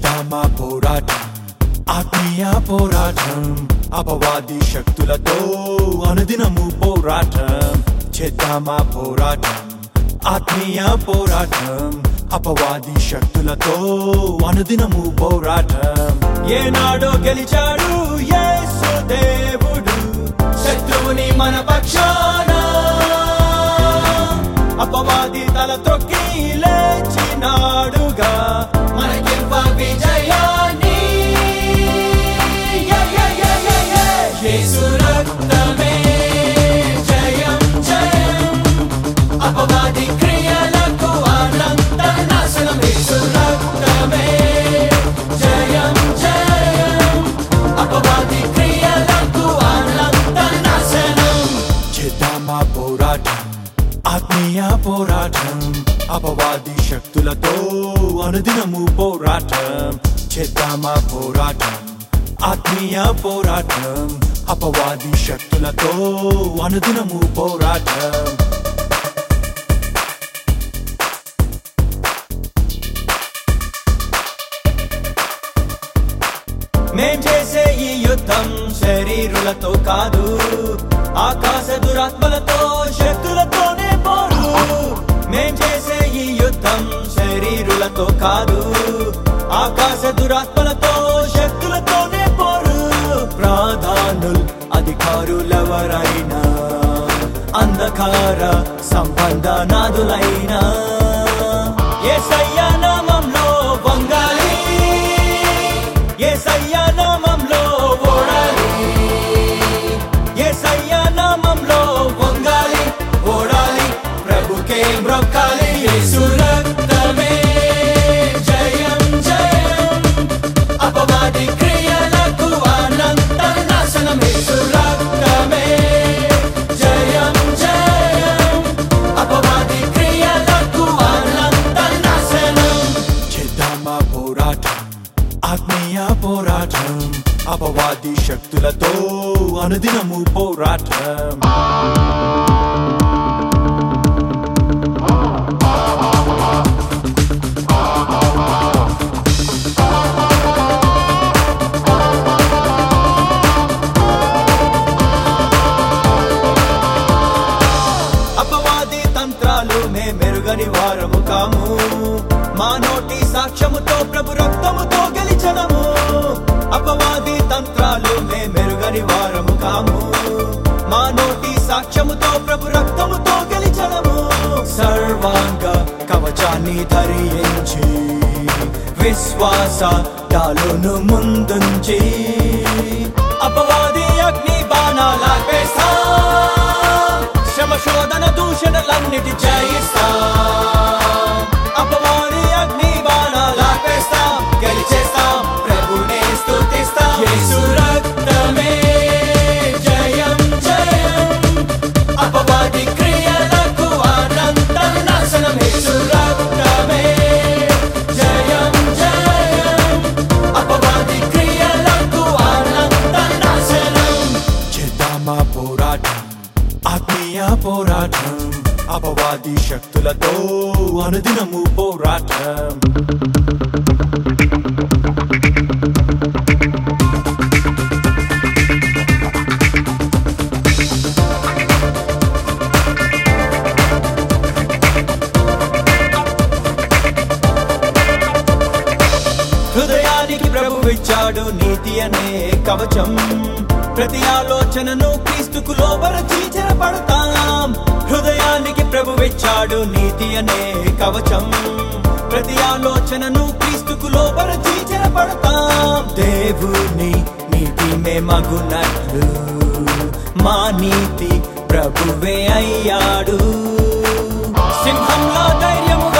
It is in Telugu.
చేద్దామా పోరాటం ఆత్మీయ పోరాటం అపవాది శక్తులతో అనుదినము పోరాటం చేద్దామా పోరాటం ఆత్మీయ పోరాటం అపవాది శక్తులతో అనుదినము పోరాటం ఏనాడో గెలిచాడు యేసు దేవుడు శత్రువుని మన పక్షాన అపవాది తల త్రొక్కి లేచినాడుగా మనకివ్వ విజయాన్ని Yeah, yeah, yeah, yeah, yeah. యేసు రక్తమే జయం జయం అపవాది క్రియలకు అనంత నాశనం యేసు రక్తమే జయం జయం అపవాది క్రియలకు అనంత నాశనం చేద్దామా పోరాటం ఆత్మీయ పోరాటం అపవాది శక్తులతో అనుదినము పోరాటం చేద్దామా పోరాటం ఆత్మీయ పోరాటం అపవాది శక్తులతో అనుదినము పోరాటం మేం చేసే ఈ యుద్ధం శరీరులతో కాదు ఆకాశ దురాత్మలతో శక్తులతోనే పోరు మేం చేసే ఈ యుద్ధం శరీరులతో కాదు ఆకాశ దురాత్మలతో శక్తులతోనే పోరు ప్రాధానుల్ అధికారులెవరైనా అంధకార సంబంధ నాదులైనా యేసయ్య నామంలో వంగాలి యేసయ్య నామంలో ఓడాలి యేసయ్య నామంలో వంగాలి ఓడాలి ప్రభుకే మ్రొక్కాలి యేసు రక్తమే జయం జయం అపవాది క్రియలకు అనంత నాశనం యేసు రక్తమే జయం జయం అపవాది క్రియలకు అనంత నాశనం చేద్దామా పోరాటం ఆత్మీయ పోరాటం అపవాది శక్తులతో అనుదినము పోరాటం అపవాది తంత్రాలు మే మెరుగని వారము కాము మా నోటి సాక్ష్యముతో ప్రభు రక్తముతో గెలిచడము అపవాది తంత్రాలు మే మెరుగని వారము కాము మా నోటి సాక్ష్యముతో ప్రభు రక్తముతో గెలిచడము సర్వాంగ కవచాన్ని ధరించి విశ్వాస డాలును ముందుంచి అపవాది అగ్ని బాణాలాపేస్తా శ్రమ శోధన దూషణలన్నిటి జయిస్తా అపవాది అగ్ని బాణాలాపేస్తా గెలిచేస్తా ప్రభునే స్తుతిస్తా యేసు రక్తమే జయం జయం అపవాది క్రియలకు అనంత నాశనం యేసు రక్తమే జయం జయం అపవాది క్రియలకు అనంత నాశనం చేద్దామా పోరాటం ఆత్మీయ పోరాటం అపవాది శక్తులతో అనుదినము పోరాటం హృదయానికి ప్రభువిచ్చాడు నీతి అనే కవచం ప్రతి ఆలోచనను క్రీస్తుకు లోబరచి చెరపడతాం హృదయానికి ప్రభువిచ్చాడు నీతి అనే కవచం ప్రతి ఆలోచనను క్రీస్తుకు లోబరచి చెరపడతాం దేవుని నీతి మగునట్లు మా నీతి ప్రభువే అయ్యాడు సింహంలో ధైర్యము